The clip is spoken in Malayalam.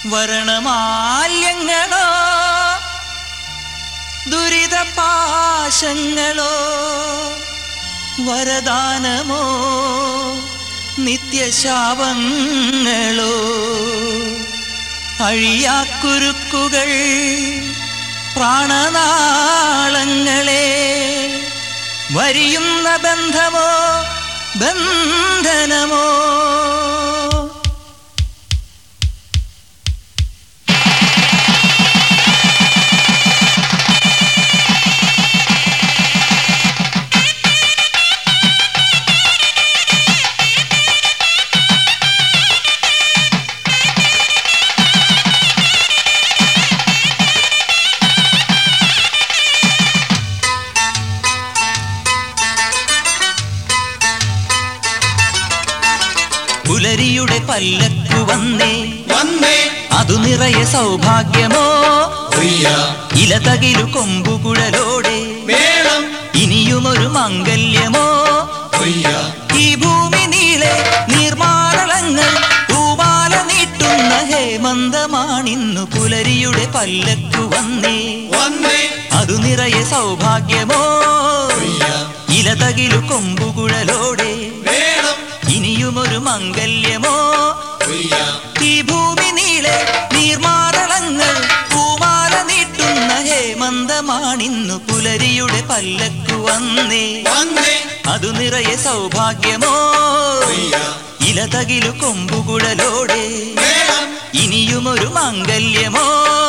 വരണമാല്യങ്ങളോ ദുരിത പാശങ്ങളോ വരദാനമോ നിത്യശാപങ്ങളോ അഴിയാക്കുരുക്കുകൾ പ്രാണനാളങ്ങളെ വരിയുന്ന ബന്ധമോ ബന്ധനമോ പുലരിയുടെ പല്ലക്കു വന്നേ വന്നേ അതു നിറയെ സൗഭാഗ്യമോ പ്രിയ ഇലതകിലു കൊമ്പുകുഴലോടെ മേളം ഇനിയുമൊരു മംഗല്യമോ പ്രിയ ഈ ഭൂമി നീളെ നീർമാളങ്ങൾ പൂവാല നീട്ടുന്ന ഹേമന്തമാണിന്നു പുലരിയുടെ പല്ലക്കു വന്നേ വന്നേ അതു നിറയെ സൗഭാഗ്യമോ പ്രിയ ഇലതകിലു കൊമ്പുകുഴലോടെ മേളം ഇനിയുമൊരു മംഗല്യമോ പ്രിയ ഈ ഭൂമി നീളെ നീർമാറളങ്ങൾ പൂമാല നീട്ടുന്ന ഹേമന്തമാണിന്നു പുലരിയുടെ പല്ലക്കു വന്നേ വന്നേ അതു നിറയെ സൗഭാഗ്യമോ പ്രിയ ഇലതകിലു കൊമ്പുകുഴലോടെ മേളം ഇനിയുമൊരു മംഗല്യമോ